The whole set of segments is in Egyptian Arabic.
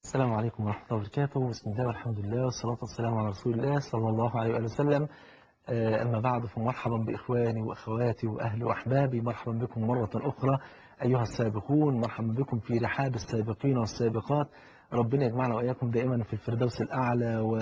السلام عليكم ورحمة الله وبركاته بسم الله والحمد لله والصلاة والسلام على رسول الله صلى الله عليه وآله وسلم آه، أما بعد فمرحبا بإخواني وأخواتي وأهلي وأحبابي مرحبا بكم مرة أخرى أيها السابقون مرحبا بكم في رحاب السابقين والسابقات ربنا يجمعنا وإياكم دائما في الفردوس الأعلى و...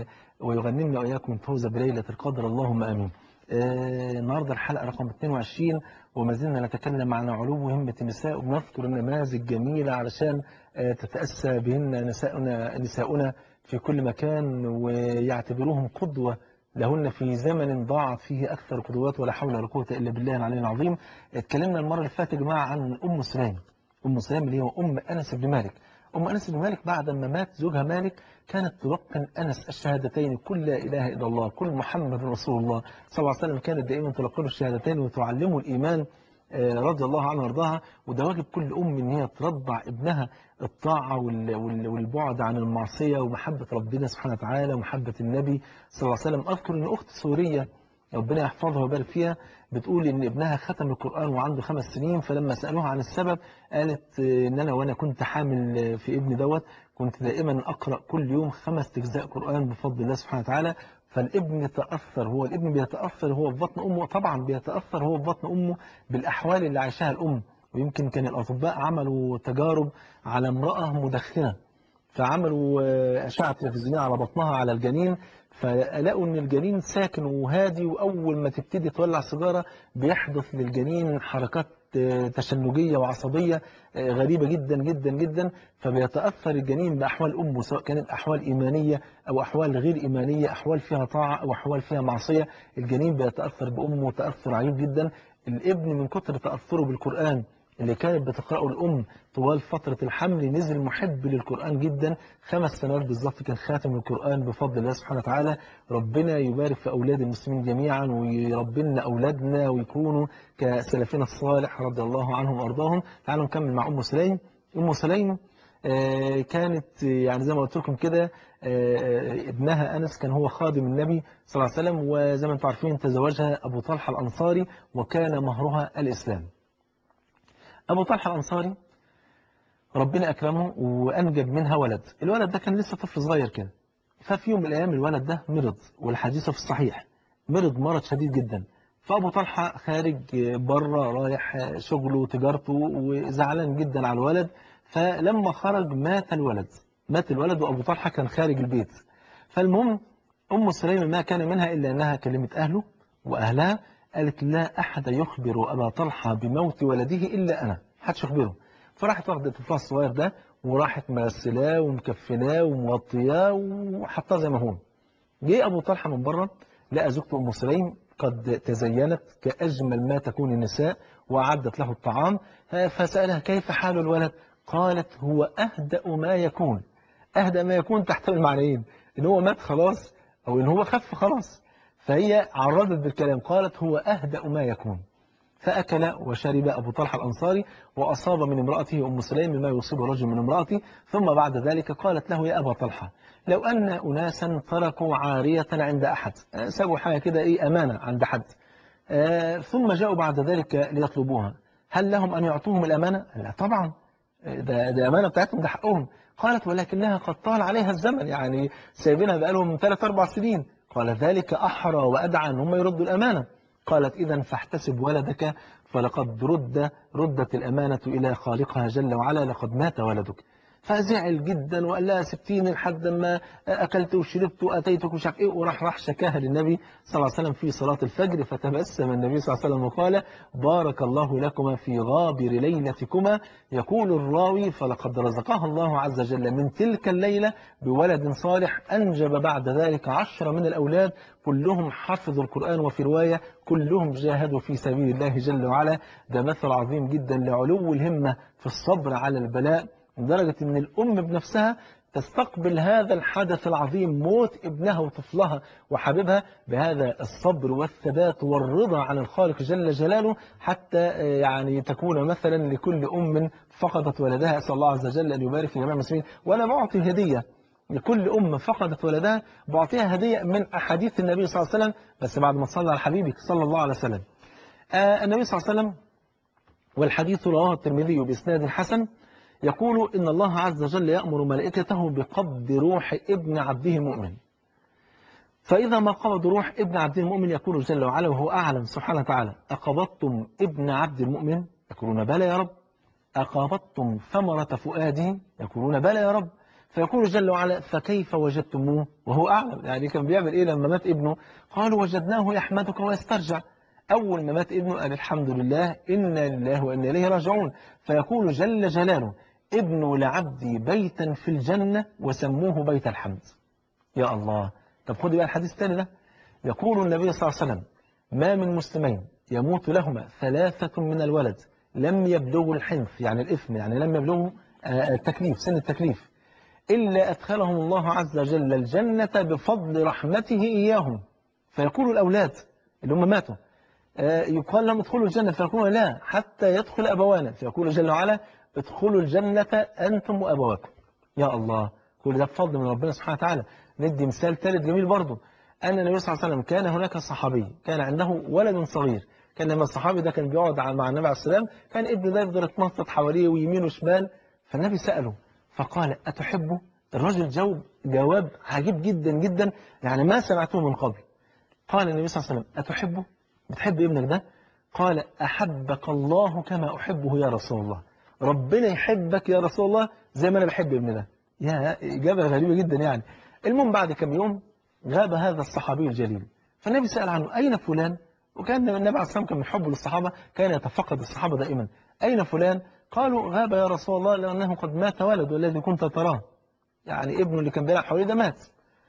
ويغنمنا وإياكم الفوز بليلة القدر اللهم آمين آه، النهاردة الحلقة رقم 22 وما زلنا نتكلم عن علو همة النساء وبنذكر النماذج جميلة علشان آه، تتأسى بهن نساؤنا, نساؤنا في كل مكان ويعتبروهم قدوة لهن في زمن ضاعت فيه أكثر قدوات ولا حول ولا قوة إلا بالله العلي العظيم اتكلمنا المرة اللي فاتت يا جماعة عن أم سليم أم سليم اللي هو أم أنس بن مالك أم أنس بن مالك بعد ما مات زوجها مالك كانت تلقن أنس الشهادتين كل لا إله إلا الله كل محمد رسول الله صلى الله عليه وسلم كانت دائما تلقنه الشهادتين وتعلمه الإيمان آه، رضي الله عنها وارضاها وده واجب كل أم إن هي ترضع ابنها الطاعة وال- وال- والبعد عن المعصية ومحبة ربنا سبحانه وتعالى ومحبة النبي صلى الله عليه وسلم أذكر إن أخت سورية ربنا يحفظها ويبارك فيها بتقول إن ابنها ختم القرآن وعنده خمس سنين فلما سألوها عن السبب قالت آه، إن أنا وأنا كنت حامل آه، في ابني دوت كنت دائما أقرأ كل يوم خمس أجزاء قرآن بفضل الله سبحانه وتعالى فالابن يتأثر هو الابن بيتأثر هو في بطن أمه طبعا بيتأثر هو في بطن أمه بالأحوال اللي عايشاها الأم ويمكن كان الأطباء عملوا تجارب على امرأة مدخنة فعملوا آه، أشعة تلفزيونية على بطنها على الجنين فلقوا ان الجنين ساكن وهادي واول ما تبتدي تولع سيجاره بيحدث للجنين حركات آه، تشنجيه وعصبيه آه، غريبه جدا جدا جدا فبيتاثر الجنين باحوال امه سواء كانت احوال ايمانيه او احوال غير ايمانيه احوال فيها طاعه او احوال فيها معصيه الجنين بيتاثر بامه تاثر عجيب جدا الابن من كتر تاثره بالقران اللي كانت بتقرأه الأم طوال فترة الحمل نزل محب للقرآن جدا خمس سنوات بالظبط كان خاتم القرآن بفضل الله سبحانه وتعالى ربنا يبارك في أولاد المسلمين جميعا ويربنا أولادنا ويكونوا كسلفنا الصالح رضي الله عنهم وأرضاهم تعالوا نكمل مع أم سليم أم سليم آه، كانت آه، يعني زي ما قلت لكم كده آه، آه، ابنها أنس كان هو خادم النبي صلى الله عليه وسلم وزي ما انتم عارفين تزوجها أبو طلحة الأنصاري وكان مهرها الإسلام أبو طلحة الأنصاري ربنا أكرمه وأنجب منها ولد الولد ده كان لسه طفل صغير كده ففي يوم من الأيام الولد ده مرض والحديث في الصحيح مرض مرض شديد جدا فأبو طلحة خارج بره رايح شغله وتجارته وزعلان جدا على الولد فلما خرج مات الولد مات الولد وأبو طلحة كان خارج البيت فالمهم أم سليم ما كان منها إلا أنها كلمت أهله وأهلها قالت لا أحد يخبر أبا طلحة بموت ولده إلا أنا محدش يخبره فراحت واخدة طفلها الصغير ده وراحت مرسلاه ومكفناه ومغطياه وحطاه زي ما هو جه أبو طلحة من بره لقى زوجته أم سليم قد تزينت كأجمل ما تكون النساء وأعدت له الطعام فسألها كيف حال الولد قالت هو أهدأ ما يكون أهدأ ما يكون تحتمل معنيين إن هو مات خلاص أو إن هو خف خلاص فهي عرضت بالكلام قالت هو أهدأ ما يكون فأكل وشرب أبو طلحة الأنصاري وأصاب من امرأته أم سليم ما يصيب الرجل من امرأته ثم بعد ذلك قالت له يا أبا طلحة لو أن أناسا تركوا عارية عند أحد آه، سابوا حاجة كده إيه أمانة عند حد آه، ثم جاءوا بعد ذلك ليطلبوها هل لهم أن يعطوهم الأمانة؟ لا طبعا ده, ده أمانة بتاعتهم ده حقهم قالت ولكنها قد طال عليها الزمن يعني سايبينها بقالهم ثلاث أربع سنين قال ذلك أحرى وأدعى أن هم يردوا الأمانة قالت إذا فاحتسب ولدك فلقد رد ردت الأمانة إلى خالقها جل وعلا لقد مات ولدك فزعل جدا وقال لها سبتيني لحد ما أكلت وشربت وأتيتك ومش عارف إيه وراح راح شكاها للنبي صلى الله عليه وسلم في صلاة الفجر فتبسم النبي صلى الله عليه وسلم وقال بارك الله لكما في غابر ليلتكما يقول الراوي فلقد رزقها الله عز وجل من تلك الليلة بولد صالح أنجب بعد ذلك عشرة من الأولاد كلهم حفظوا القرآن وفي رواية كلهم جاهدوا في سبيل الله جل وعلا ده مثل عظيم جدا لعلو الهمة في الصبر على البلاء لدرجة أن الأم بنفسها تستقبل هذا الحدث العظيم موت ابنها وطفلها وحبيبها بهذا الصبر والثبات والرضا عن الخالق جل جلاله حتى آه، يعني تكون مثلا لكل أم فقدت ولدها أسأل الله عز وجل أن يبارك في جميع المسلمين وأنا بعطي هدية لكل أم فقدت ولدها بعطيها هدية من أحاديث النبي صلى الله عليه وسلم بس بعد ما تصلى على حبيبك صلى الله عليه وسلم آه النبي صلى الله عليه وسلم والحديث رواه الترمذي بإسناد حسن يقول إن الله عز وجل يأمر ملائكته بقبض روح ابن عبده المؤمن فإذا ما قبض روح ابن عبد المؤمن يقول جل وعلا وهو أعلم سبحانه وتعالى أقبضتم ابن عبد المؤمن يقولون بلى يا رب أقبضتم ثمرة فؤاده يقولون بلى يا رب فيقول جل وعلا فكيف وجدتموه وهو أعلم يعني كان بيعمل إيه لما مات ابنه قالوا وجدناه يحمدك ويسترجع أول ما مات ابنه قال الحمد لله إنا لله وإنا إليه راجعون فيقول جل جلاله ابن لعبدي بيتا في الجنة وسموه بيت الحمد يا الله طب خدي بقى الحديث الثاني ده يقول النبي صلى الله عليه وسلم ما من مسلمين يموت لهما ثلاثة من الولد لم يبلغوا الحنث يعني الإثم يعني لم يبلغوا التكليف سن التكليف إلا أدخلهم الله عز وجل الجنة بفضل رحمته إياهم فيقول الأولاد اللي هم ماتوا يقال لهم ادخلوا الجنة فيقولون لا حتى يدخل أبوانا فيقول جل وعلا ادخلوا الجنة أنتم وأبواكم يا الله كل ده بفضل من ربنا سبحانه وتعالى ندي مثال ثالث جميل برضه أن النبي صلى الله عليه وسلم كان هناك صحابي كان عنده ولد صغير كان لما الصحابي ده كان بيقعد مع النبي عليه السلام كان ابنه ده يفضل يتنطط حواليه ويمين وشمال فالنبي سأله فقال أتحبه الرجل جاوب جواب عجيب جدا جدا يعني ما سمعته من قبل قال النبي صلى الله عليه وسلم أتحبه بتحب ابنك ده قال أحبك الله كما أحبه يا رسول الله ربنا يحبك يا رسول الله زي ما أنا بحب ابني ده يا إجابة غريبة جدا يعني المهم بعد كم يوم غاب هذا الصحابي الجليل فالنبي سأل عنه أين فلان وكان النبي عليه الصلاة كان من حبه للصحابة كان يتفقد الصحابة دائما أين فلان قالوا غاب يا رسول الله لأنه قد مات ولده الذي كنت تراه يعني ابنه اللي كان بيلعب حواليه ده مات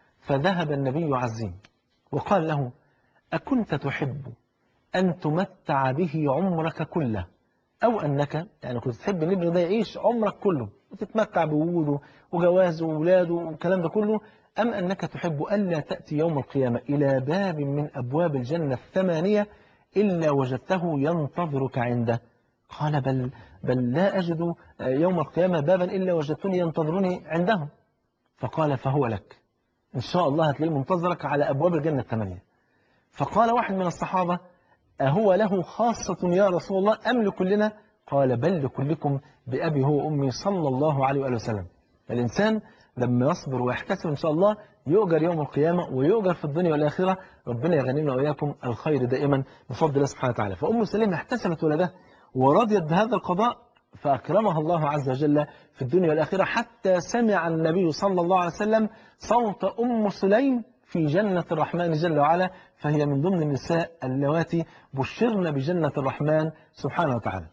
فذهب النبي عزيم وقال له أكنت تحب أن تمتع به عمرك كله أو أنك يعني كنت تحب ان ابنك ده يعيش عمرك كله وتتمتع بوجوده وجوازه وولاده والكلام ده كله أم أنك تحب ألا تأتي يوم القيامة إلى باب من أبواب الجنة الثمانية إلا وجدته ينتظرك عنده قال بل, بل لا أجد يوم القيامة بابا إلا وجدتني ينتظرني عندهم فقال فهو لك إن شاء الله هتلاقيه منتظرك على أبواب الجنة الثمانية فقال واحد من الصحابة أهو له خاصة يا رسول الله أم لكلنا قال بل لكلكم بأبي هو أمي صلى الله عليه وآله وسلم الإنسان لما يصبر ويحتسب إن شاء الله يؤجر يوم القيامة ويؤجر في الدنيا والآخرة ربنا يغنينا وإياكم الخير دائما بفضل الله سبحانه وتعالى فأم سليم احتسبت ولدها ورضيت بهذا القضاء فأكرمها الله عز وجل في الدنيا والآخرة حتى سمع النبي صلى الله عليه وسلم صوت أم سليم في جنة الرحمن جل وعلا فهي من ضمن النساء اللواتي بشرن بجنة الرحمن سبحانه وتعالى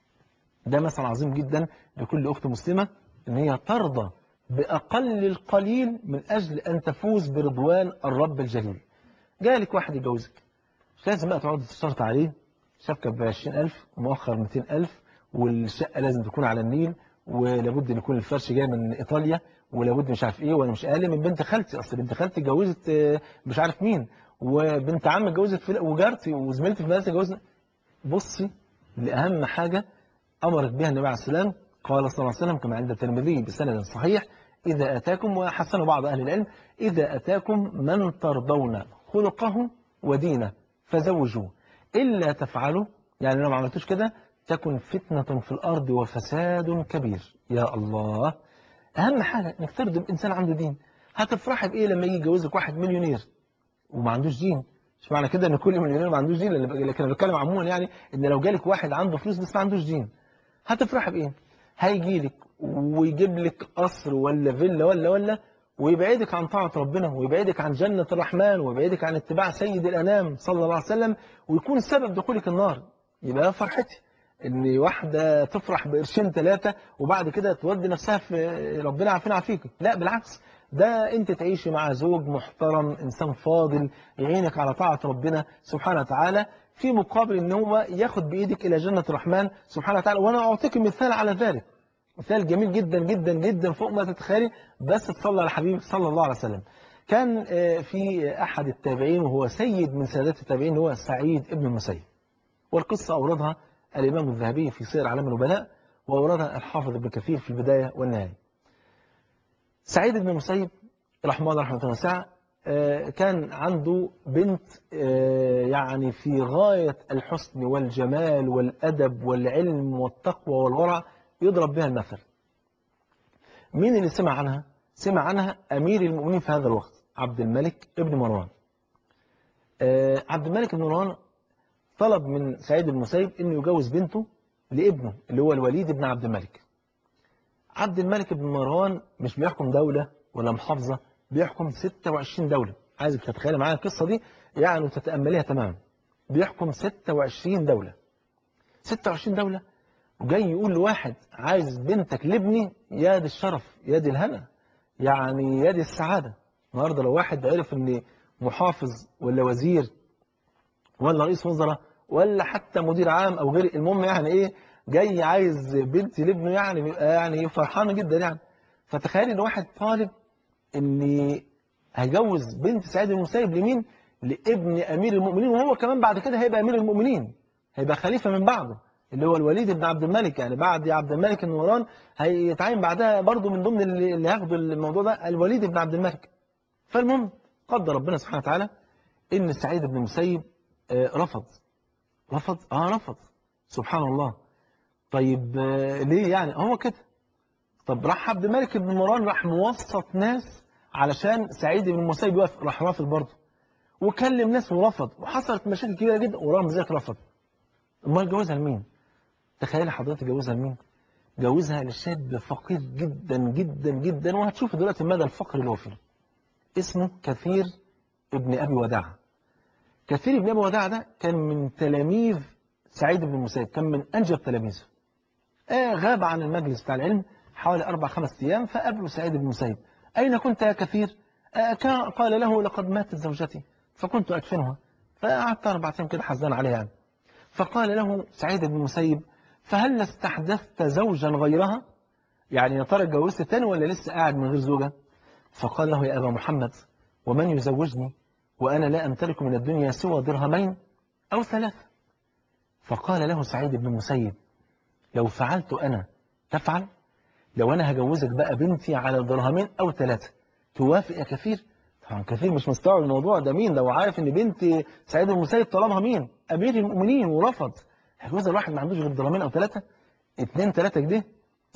ده مثل عظيم جدا لكل أخت مسلمة أن هي ترضى بأقل القليل من أجل أن تفوز برضوان الرب الجليل جالك واحد يجوزك مش لازم بقى تقعد تشترط عليه شبكة ب 20000 ومؤخر 200000 والشقة لازم تكون على النيل ولابد ان يكون الفرش جاي من ايطاليا ولابد مش عارف ايه وانا مش اقل من بنت خالتي اصل بنت خالتي اتجوزت مش عارف مين وبنت عمي اتجوزت في وجارتي وزميلتي في المدرسه اتجوزت بصي لاهم حاجه امرت بها النبي عليه السلام قال صلى الله عليه وسلم كما عند الترمذي بسند صحيح اذا اتاكم وحسن بعض اهل العلم اذا اتاكم من ترضون خلقه ودينه فزوجوه الا تفعلوا يعني لو ما عملتوش كده تكن فتنة في الأرض وفساد كبير يا الله أهم حاجة انك ترضي إنسان عنده دين هتفرحي بإيه لما يجي يجوزك واحد مليونير وما عندوش دين مش معنى كده ان كل مليونير ما عندوش دين لكن انا بتكلم عموما يعني ان لو جالك واحد عنده فلوس بس ما عندوش دين هتفرحي بايه هيجي لك ويجيب لك قصر ولا فيلا ولا ولا ويبعدك عن طاعة ربنا ويبعدك عن جنة الرحمن ويبعدك عن اتباع سيد الأنام صلى الله عليه وسلم ويكون سبب دخولك النار يبقى فرحتي ان واحدة تفرح بقرشين ثلاثة وبعد كده تودي نفسها في ربنا عافينا عافيك لا بالعكس ده انت تعيشي مع زوج محترم انسان فاضل يعينك على طاعة ربنا سبحانه وتعالى في مقابل ان هو ياخد بايدك الى جنة الرحمن سبحانه وتعالى وانا اعطيك مثال على ذلك مثال جميل جدا جدا جدا فوق ما تتخيلي بس تصلى على حبيبك صلى الله عليه وسلم كان في احد التابعين وهو سيد من سادات التابعين هو سعيد ابن المسيب والقصة اوردها الإمام الذهبي في سير أعلام النبلاء وأوردها الحافظ ابن كثير في البداية والنهاية سعيد بن المسيب رحمه الله رحمه واسعة كان عنده بنت يعني في غاية الحسن والجمال والأدب والعلم والتقوى والورع يضرب بها المثل مين اللي سمع عنها سمع عنها أمير المؤمنين في هذا الوقت عبد الملك ابن مروان آه، عبد الملك بن مروان طلب من سعيد بن المسيب انه يجوز بنته لابنه اللي هو الوليد بن عبد الملك عبد الملك بن مروان مش بيحكم دولة ولا محافظة بيحكم 26 دولة عايزك تتخيل معايا القصة دي يعني وتتأمليها تماما بيحكم 26 دولة 26 دولة وجاي يقول لواحد عايز بنتك لابني يا دي الشرف يا دي الهنا يعني يا دي السعادة النهارده لو واحد عرف ان محافظ ولا وزير ولا رئيس وزراء ولا حتى مدير عام او غير المهم يعني ايه جاي عايز بنت لابنه يعني بيبقى يعني فرحان جدا يعني فتخيل ان واحد طالب ان هيجوز بنت سعيد بن المسيب لمين؟ لابن امير المؤمنين وهو كمان بعد كده هيبقى امير المؤمنين هيبقى خليفه من بعده اللي هو الوليد بن عبد الملك يعني بعد عبد الملك النوران هيتعين بعدها برضه من ضمن اللي اللي هياخدوا الموضوع ده الوليد بن عبد الملك فالمهم قدر ربنا سبحانه وتعالى ان سعيد بن المسيب آه، رفض رفض اه رفض سبحان الله طيب آه، ليه يعني هو كده طب راح عبد الملك بن مروان راح موسط ناس علشان سعيد بن المسيب يوافق راح رافض برضه وكلم ناس ورفض وحصلت مشاكل كبيره جدا ورغم ذلك رفض امال جوزها لمين تخيل حضرتك جوزها لمين جوزها لشاب فقير جدا جدا جدا وهتشوف دلوقتي مدى الفقر اللي هو فيه اسمه كثير ابن ابي وداع كثير ابن ابي وداع ده كان من تلاميذ سعيد بن المسيب كان من انجب تلاميذه آه غاب عن المجلس بتاع العلم حوالي أربع خمس أيام فقابله سعيد بن المسيب أين كنت يا كثير؟ آه كا- قال له لقد ماتت زوجتي فكنت أدفنها فقعدت أربع أيام كده حزان عليها يعني. فقال له سعيد بن المسيب فهل استحدثت زوجا غيرها؟ يعني يا ترى اتجوزت تاني ولا لسه قاعد من غير زوجة؟ فقال له يا أبا محمد ومن يزوجني وأنا لا أمتلك من الدنيا سوى درهمين أو ثلاثة فقال له سعيد بن المسيب لو فعلت أنا تفعل لو أنا هجوزك بقى بنتي على درهمين أو ثلاثة توافق يا كثير طبعا كثير مش مستوعب الموضوع ده مين لو عارف ان بنت سعيد بن المسيب طلبها مين امير المؤمنين ورفض هيجوزها الواحد ما عندوش غير درهمين او ثلاثه اثنين ثلاثه كده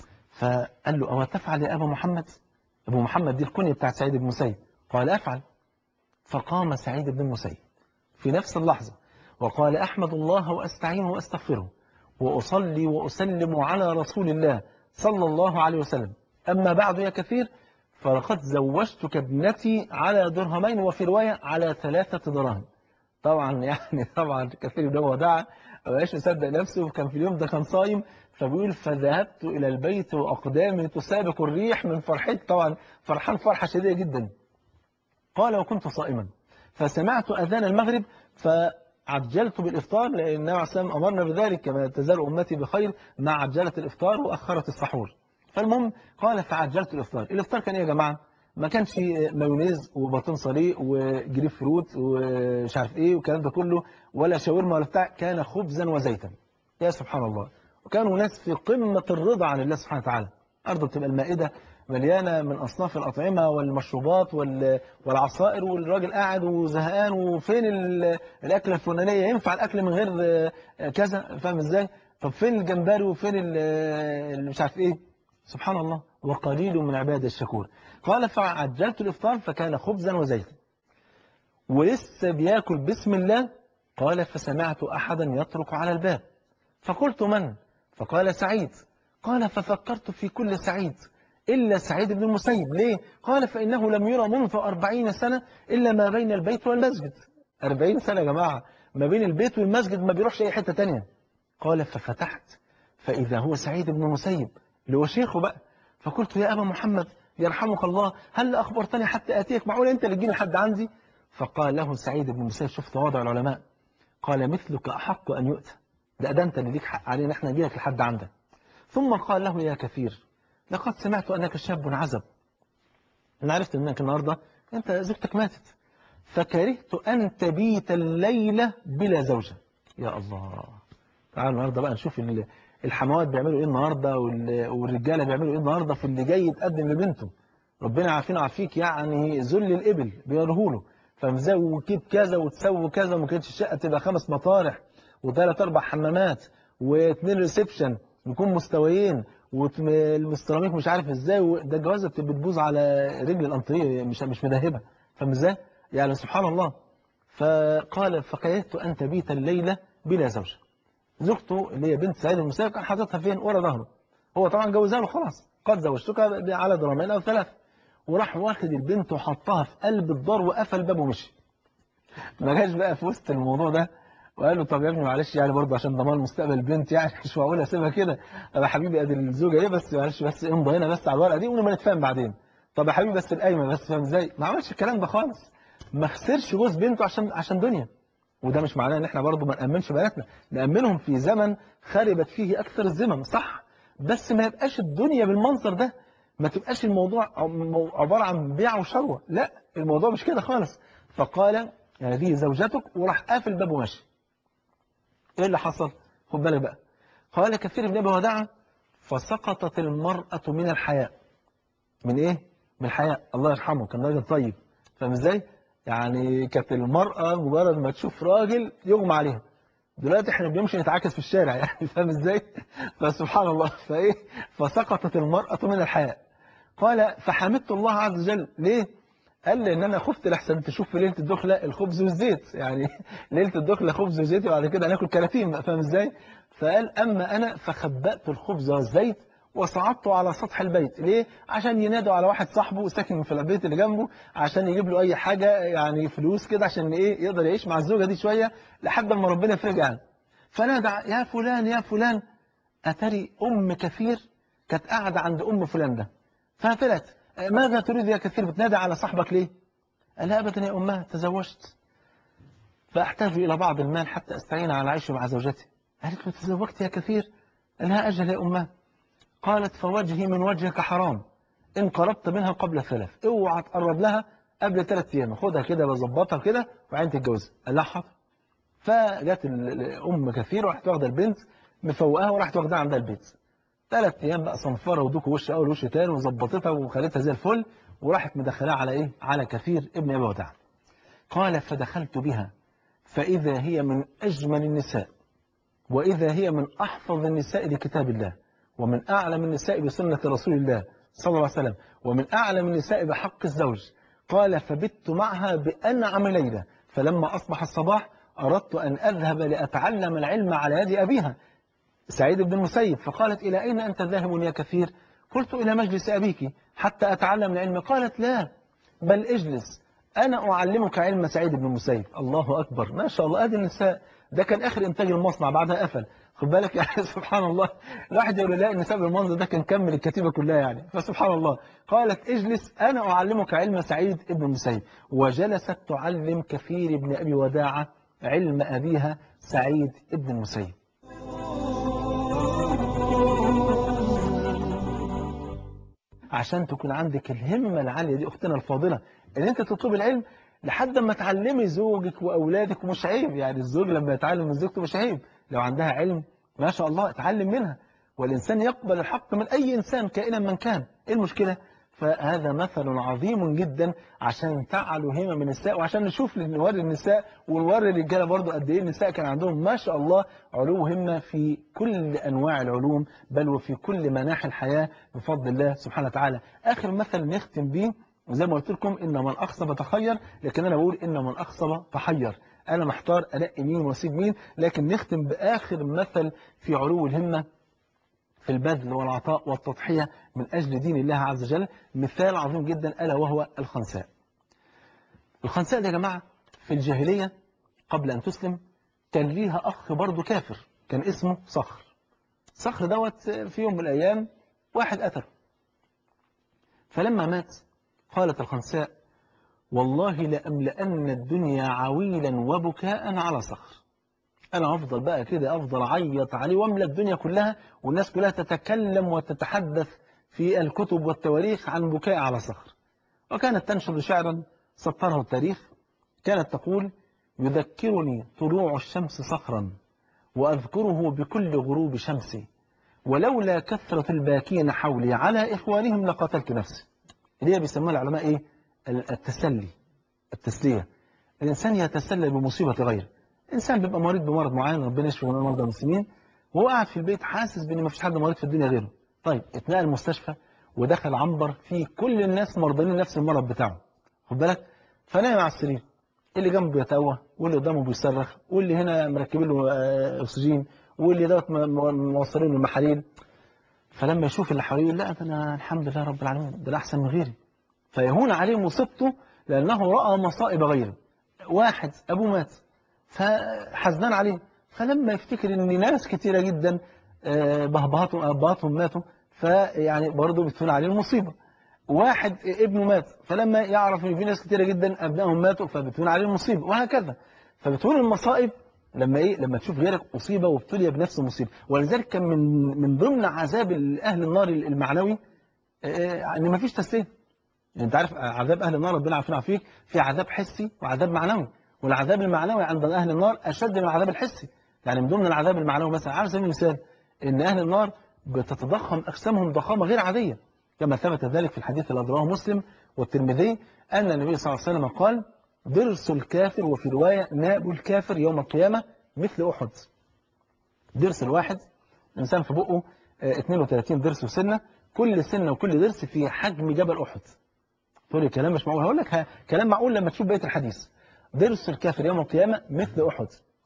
فقال له او تفعل يا ابا محمد ابو محمد دي الكنيه بتاعت سعيد بن المسيب قال افعل فقام سعيد بن المسيب في نفس اللحظه وقال احمد الله واستعينه واستغفره واصلي واسلم على رسول الله صلى الله عليه وسلم اما بعد يا كثير فلقد زوجتك ابنتي على درهمين وفي رواية على ثلاثة دراهم طبعا يعني طبعا كثير من ودع مبقاش مصدق نفسه وكان في اليوم ده كان صايم فبيقول فذهبت إلى البيت وأقدامي تسابق الريح من فرحتي طبعا فرحان فرحة شديدة جدا قال وكنت صائما فسمعت أذان المغرب فعجلت بالإفطار لأن النبي عليه الصلاة والسلام أمرنا بذلك كما تزال أمتي بخير مع عجلة الإفطار وأخرت السحور فالمهم قال فعجلت الافطار الافطار كان ايه يا جماعه ما كانش مايونيز وبطون صليق وجريب فروت ومش عارف ايه والكلام ده كله ولا شاورما ولا بتاع كان خبزا وزيتا يا سبحان الله وكانوا ناس في قمه الرضا عن الله سبحانه وتعالى ارض بتبقى المائده مليانه من اصناف الاطعمه والمشروبات وال- والعصائر والراجل قاعد وزهقان وفين ال- الاكله الفلانيه ينفع الاكل من غير آه، كذا فاهم ازاي طب فين الجمبري وفين ال- اللي مش عارف ايه سبحان الله وقليل من عباد الشكور قال فعجلت الإفطار فكان خبزا وزيتا ولسه بياكل بسم الله قال فسمعت أحدا يطرق على الباب فقلت من فقال سعيد قال ففكرت في كل سعيد إلا سعيد بن المسيب ليه قال فإنه لم يرى منذ أربعين سنة إلا ما بين البيت والمسجد أربعين سنة يا جماعة ما بين البيت والمسجد ما بيروحش أي حتة تانية قال ففتحت فإذا هو سعيد بن المسيب اللي هو شيخه بقى فقلت يا أبا محمد يرحمك الله هل أخبرتني حتى أتيك معقول أنت اللي تجيني لحد عندي فقال له سعيد بن مسيب شفت وضع العلماء قال مثلك أحق أن يؤتى ده ده أنت اللي ليك حق علينا احنا نجيلك لحد عندك ثم قال له يا كثير لقد سمعت أنك شاب عزب أنا عرفت أنك النهاردة أنت زوجتك ماتت فكرهت أن تبيت الليلة بلا زوجة يا الله تعالوا النهاردة بقى نشوف ال- الحموات بيعملوا ايه النهارده وال- والرجاله بيعملوا ايه النهارده في اللي جاي يتقدم لبنته ربنا عارفين عافيك يعني ذل الابل بيروه له فاهم ازاي وكيب كذا وتسوي كذا وما كانتش الشقه تبقى خمس مطارح وثلاث اربع حمامات واثنين ريسبشن يكون مستويين والمستراميك مش عارف ازاي وده الجوازه بتبوظ على رجل الانطريه مش مش مدهبه فاهم ازاي؟ يعني سبحان الله فقال فكرهت ان تبيت الليله بلا زوجه زوجته اللي هي بنت سعيد المسيب كان حاططها فين ورا ظهره هو طبعا جوزها له خلاص قد زوجتك على درامين او ثلاث وراح واخد البنت وحطها في قلب الدار وقفل الباب ومشي ما جاش بقى في وسط الموضوع ده وقال له طب يا ابني معلش يعني برضه عشان ضمان مستقبل البنت يعني مش معقول اسيبها كده طب يا حبيبي ادي الزوجه ايه بس معلش بس امضي هنا بس على الورقه دي ونبقى نتفاهم بعدين طب يا حبيبي بس القايمه بس فاهم ازاي ما عملش الكلام ده خالص ما خسرش جوز بنته عشان عشان دنيا وده مش معناه ان احنا برضه ما نامنش بناتنا نامنهم في زمن خربت فيه اكثر الزمن صح بس ما يبقاش الدنيا بالمنظر ده ما تبقاش الموضوع عباره عن بيع وشروه لا الموضوع مش كده خالص فقال هذه زوجتك وراح قافل الباب وماشي ايه اللي حصل خد بالك بقى قال كثير بن ابي وداعه فسقطت المراه من الحياء من ايه من الحياء الله يرحمه كان راجل طيب فاهم ازاي يعني كانت المراه مجرد ما تشوف راجل يغمى عليها دلوقتي احنا بنمشي نتعاكس في الشارع يعني فاهم ازاي فسبحان الله فايه فسقطت المراه من الحياء قال فحمدت الله عز وجل ليه قال لي ان انا خفت لحسن تشوف في ليله الدخله الخبز والزيت يعني ليله الدخله خبز وزيت وبعد كده هناكل كراتين فاهم ازاي فقال اما انا فخبأت الخبز والزيت وصعدت على سطح البيت ليه عشان ينادوا على واحد صاحبه ساكن في البيت اللي جنبه عشان يجيب له اي حاجه يعني فلوس كده عشان ايه يقدر يعيش مع الزوجه دي شويه لحد ما ربنا يفرج عنه فنادى يا فلان يا فلان اتري ام كثير كانت قاعده عند ام فلان ده فطلعت ماذا تريد يا كثير بتنادي على صاحبك ليه قال لا أبدا يا أمها تزوجت فأحتاج إلى بعض المال حتى أستعين على عيش مع زوجتي قالت له تزوجت يا كثير قال لها أجل يا أمها قالت فوجهي من وجهك حرام إن قربت منها قبل ثلاث اوعى تقرب لها قبل ثلاث أيام خدها كده بظبطها كده وبعدين تتجوزها قال لها حاضر فجت الأم كثير وراحت واخدة البنت مفوقاها وراحت واخدها عندها البيت ثلاث ايام بقى صنفره ودوك وش اول وش تاني وظبطتها وخلتها زي الفل وراحت مدخلاها على ايه على كثير ابن ابي وداع قال فدخلت بها فاذا هي من اجمل النساء واذا هي من احفظ النساء لكتاب الله ومن اعلم النساء بسنه رسول الله صلى الله عليه وسلم ومن اعلم النساء بحق الزوج قال فبت معها بانعم ليله فلما اصبح الصباح اردت ان اذهب لاتعلم العلم على يد ابيها سعيد بن المسيب فقالت إلى أين أنت ذاهب يا كثير قلت إلى مجلس أبيك حتى أتعلم العلم قالت لا بل اجلس أنا أعلمك علم سعيد بن المسيب الله أكبر ما شاء الله أدي النساء ده كان آخر إنتاج المصنع بعدها قفل خد بالك يعني سبحان الله الواحد يقول لا النساء بالمنظر ده كان كمل الكتيبة كلها يعني فسبحان الله قالت اجلس أنا أعلمك علم سعيد بن المسيب وجلست تعلم كثير بن أبي وداعة علم أبيها سعيد بن المسيب عشان تكون عندك الهمة العالية دي أختنا الفاضلة إن أنت تطلب العلم لحد ما تعلمي زوجك وأولادك ومش عيب يعني الزوج لما يتعلم من زوجته مش عيب لو عندها علم ما شاء الله اتعلم منها والإنسان يقبل الحق من أي إنسان كائنا من كان إيه المشكلة؟ فهذا مثل عظيم جدا عشان تعلوا همم النساء وعشان نشوف نوري النساء ونوري الرجاله برضو قد ايه النساء كان عندهم ما شاء الله علو همه في كل انواع العلوم بل وفي كل مناحي الحياه بفضل الله سبحانه وتعالى. اخر مثل نختم بيه وزي ما قلت لكم ان من اخصب تخير لكن انا بقول ان من اخصب تحير. انا محتار انقي مين واسيب مين لكن نختم باخر مثل في علو الهمه في البذل والعطاء والتضحية من أجل دين الله عز وجل مثال عظيم جدا ألا وهو الخنساء الخنساء ده يا جماعة في الجاهلية قبل أن تسلم كان ليها أخ برضه كافر كان اسمه صخر صخر دوت في يوم من الأيام واحد قتله فلما مات قالت الخنساء والله لأملأن الدنيا عويلا وبكاء على صخر أنا أفضل بقى كده أفضل أعيط عليه وأملى الدنيا كلها والناس كلها تتكلم وتتحدث في الكتب والتواريخ عن بكاء على صخر وكانت تنشر شعرا سطره التاريخ كانت تقول يذكرني طلوع الشمس صخرا وأذكره بكل غروب شمسي ولولا كثرة الباكين حولي على إخوانهم لقتلت نفسي اللي هي بيسموها العلماء إيه التسلي التسلية الإنسان يتسلى بمصيبة غيره إنسان بيبقى مريض بمرض معين ربنا يشفي جميع مرضى المسلمين وهو قاعد في البيت حاسس بأن ما فيش حد مريض في الدنيا غيره طيب اتنقل المستشفى ودخل عنبر فيه كل الناس مرضانين نفس المرض بتاعه خد بالك فنام على السرير اللي جنبه بيتوه واللي قدامه بيصرخ واللي هنا مركبين له آه، اكسجين واللي دوت م- م- موصلين له المحاليل فلما يشوف اللي حواليه يقول لا ده انا الحمد لله رب العالمين ده أنا احسن من غيري فيهون عليه مصيبته لانه راى مصائب غيره واحد ابوه مات فحزنان عليه فلما يفتكر ان ناس كتيره جدا آه، بهبهاتهم ابهاتهم ماتوا فيعني برضه بتهون عليه المصيبه واحد ابنه مات فلما يعرف ان في ناس كتيره جدا ابنائهم ماتوا فبتهون عليه المصيبه وهكذا فبتهون المصائب لما ايه لما تشوف غيرك مصيبه وابتلي بنفس المصيبه ولذلك كان من من ضمن عذاب اهل النار المعنوي آه، ان مفيش تسليم يعني انت عارف عذاب اهل النار ربنا عارفين فيك في عذاب حسي وعذاب معنوي والعذاب المعنوي عند اهل النار اشد من العذاب الحسي يعني من ضمن العذاب المعنوي مثلا على سبيل المثال ان اهل النار بتتضخم اجسامهم ضخامه غير عاديه كما ثبت ذلك في الحديث الذي رواه مسلم والترمذي ان النبي صلى الله عليه وسلم قال ضرس الكافر وفي روايه ناب الكافر يوم القيامه مثل احد ضرس الواحد الانسان في بقه آه، 32 ضرس وسنه كل سنه وكل ضرس في حجم جبل احد تقول لي كلام مش معقول هقول لك ها- كلام معقول لما تشوف بقيه الحديث ضرس الكافر يوم القيامه مثل احد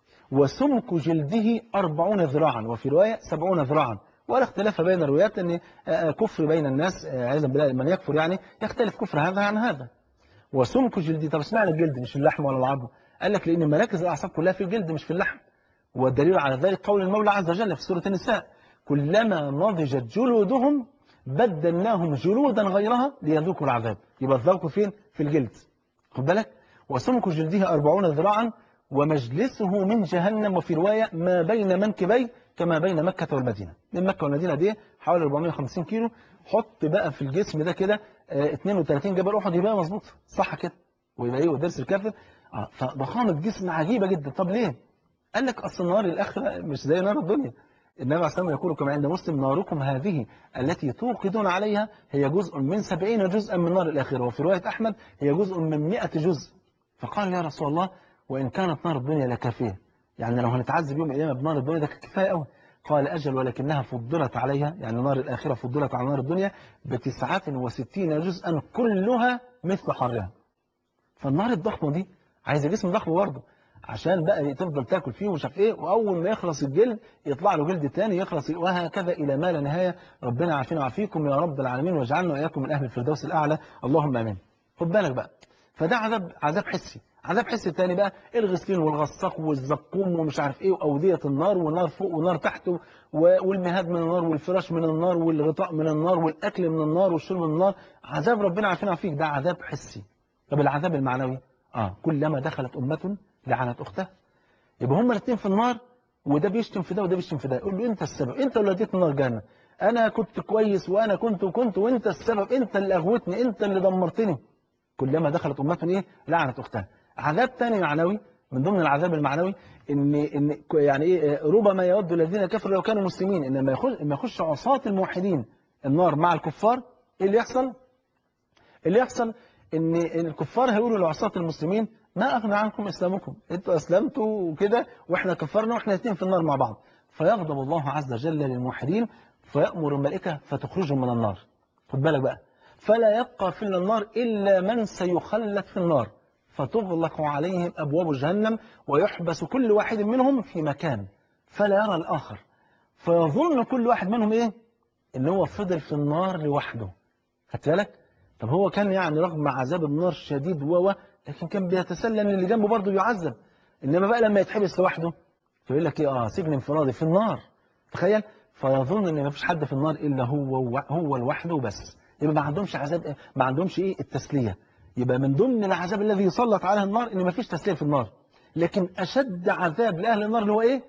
وسمك جلده أربعون ذراعا وفي رواية سبعون ذراعا ولا اختلاف بين الروايات أن آه، كفر بين الناس آه، عياذا بالله من يكفر يعني يختلف كفر هذا عن هذا وسمك جلدي طب اسمعنا الجلد مش اللحم ولا العظم قال لك لأن مراكز الأعصاب كلها في الجلد مش في اللحم والدليل على ذلك قول المولى عز وجل في سورة النساء كلما نضجت جلودهم بدلناهم جلودا غيرها ليذوقوا العذاب يبقى الذوق فين في الجلد خد بالك وسمك جلده أربعون ذراعا ومجلسه من جهنم وفي رواية ما بين منكبيه كما بين مكة والمدينة من مكة والمدينة دي حوالي 450 كيلو حط بقى في الجسم ده كده آه، 32 جبل أحد يبقى مظبوط صح كده ويبقى ايه ودرس الكافر آه، فضخامة جسم عجيبة جدا طب ليه قال لك أصل نار الآخرة مش زي نار الدنيا النبي عليه الصلاة والسلام يقول كما عند مسلم ناركم هذه التي توقدون عليها هي جزء من سبعين جزءا من نار الآخرة وفي رواية أحمد هي جزء من مئة جزء فقال يا رسول الله وإن كانت نار الدنيا لكافية يعني لو هنتعذب يوم القيامة بنار الدنيا ده كفاية قوي قال أجل ولكنها فضلت عليها يعني نار الآخرة فضلت على نار الدنيا بتسعة وستين جزءا كلها مثل حرها فالنار الضخمة دي عايزة جسم ضخم برضه عشان بقى تفضل تاكل فيه ومش عارف ايه واول ما يخلص الجلد يطلع له جلد تاني يخلص وهكذا الى ما لا نهايه ربنا عافينا وعافيكم يا رب العالمين واجعلنا واياكم من اهل الفردوس الاعلى اللهم امين خد بالك بقى فده عذاب عذاب حسي عذاب حسي تاني بقى الغسلين والغساق والزقوم ومش عارف ايه واوديه النار والنار فوق والنار تحت و- والمهاد من النار والفراش من النار والغطاء من النار والاكل من النار والشرب من النار عذاب ربنا عافينا وعافيك ده عذاب حسي طب العذاب المعنوي اه كلما دخلت امه لعنت اختها يبقى هما الاثنين في النار وده بيشتم في ده وده بيشتم في ده يقول له انت السبب انت اللي اديت النار جهنم انا كنت كويس وانا كنت وكنت وانت السبب انت اللي اغوتني انت اللي دمرتني كلما دخلت امه ايه لعنت اختها عذاب تاني معنوي من ضمن العذاب المعنوي ان ان ك- يعني ايه ربما يود الذين كفروا لو كانوا مسلمين ان لما يخش لما يخش عصاة الموحدين النار مع الكفار ايه اللي يحصل اللي يحصل ان إن الكفار هيقولوا لعصاة المسلمين ما اغنى عنكم اسلامكم انتوا اسلمتوا وكده واحنا كفرنا واحنا الاثنين في النار مع بعض فيغضب الله عز وجل للموحدين فيأمر الملائكة فتخرجهم من النار خد بالك بقى فلا يبقى في النار إلا من سيخلد في النار فتغلق عليهم أبواب جهنم ويحبس كل واحد منهم في مكان فلا يرى الآخر فيظن كل واحد منهم إيه إن هو فضل في النار لوحده خدت بالك طب هو كان يعني رغم عذاب النار شديد و و لكن كان بيتسلى ان اللي جنبه برضه يعذب انما بقى لما يتحبس لوحده فيقول لك ايه اه سجن انفرادي في النار تخيل فيظن ان ما فيش حد في النار الا هو هو لوحده بس يبقى ما عندهمش عذاب ما عندهمش ايه التسليه يبقى من ضمن العذاب الذي يسلط على النار ان ما فيش تسليه في النار لكن اشد عذاب لاهل النار اللي هو ايه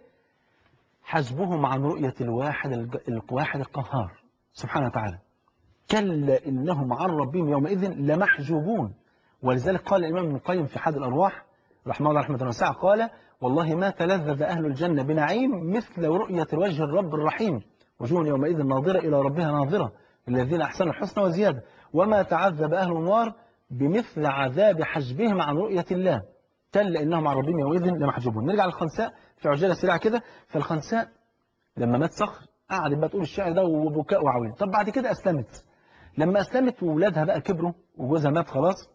حجبهم عن رؤيه الواحد الج- الواحد القهار سبحانه وتعالى كلا إنهم عن ربهم يومئذ لمحجوبون ولذلك قال الإمام ابن القيم في حد الأرواح رحمه الله رحمة واسعة قال والله ما تلذذ أهل الجنة بنعيم مثل رؤية وجه الرب الرحيم وجوه يومئذ ناظرة إلى ربها ناظرة الذين أحسنوا الحسنى وزيادة وما تعذب أهل النار بمثل عذاب حجبهم عن رؤية الله كلا إنهم عن ربهم يومئذ لمحجوبون نرجع للخنساء في عجالة سريعة كده فالخنساء لما مات صخر قعدت بقى تقول الشعر ده وبكاء وعويل طب بعد كده أسلمت لما أسلمت وولادها بقى كبروا وجوزها مات خلاص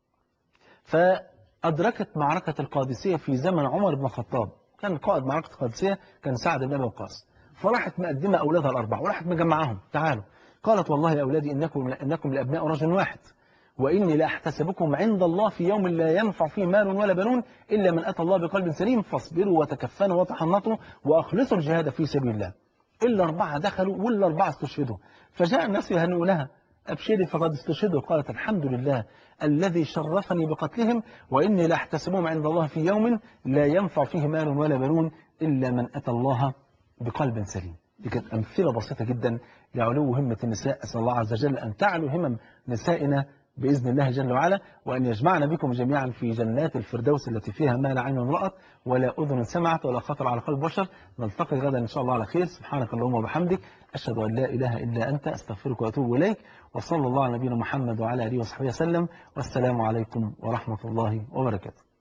فأدركت معركة القادسية في زمن عمر بن الخطاب كان قائد معركة القادسية كان سعد بن أبي وقاص فراحت مقدمة أولادها الأربعة وراحت مجمعهم تعالوا قالت والله يا أولادي إنكم, إنكم لأبناء رجل واحد وإني لأحتسبكم عند الله في يوم لا ينفع فيه مال ولا بنون إلا من أتى الله بقلب سليم فاصبروا وتكفنوا وتحنطوا وأخلصوا الجهاد في سبيل الله إلا أربعة دخلوا وإلا أربعة استشهدوا فجاء الناس يهنونها أبشري فقد استشهدوا قالت الحمد لله الذي شرفني بقتلهم وإني لأحتسبهم عند الله في يوم لا ينفع فيه مال ولا بنون إلا من أتى الله بقلب سليم دي كانت أمثلة بسيطة جدا لعلو همة النساء أسأل الله عز وجل أن تعلو همم نسائنا بإذن الله جل وعلا وأن يجمعنا بكم جميعا في جنات الفردوس التي فيها ما لا عين رأت ولا أذن سمعت ولا خطر على قلب بشر نلتقي غدا إن شاء الله على خير سبحانك اللهم وبحمدك أشهد أن لا إله إلا أنت أستغفرك وأتوب إليك وصلى الله على نبينا محمد وعلى آله وصحبه وسلم والسلام عليكم ورحمة الله وبركاته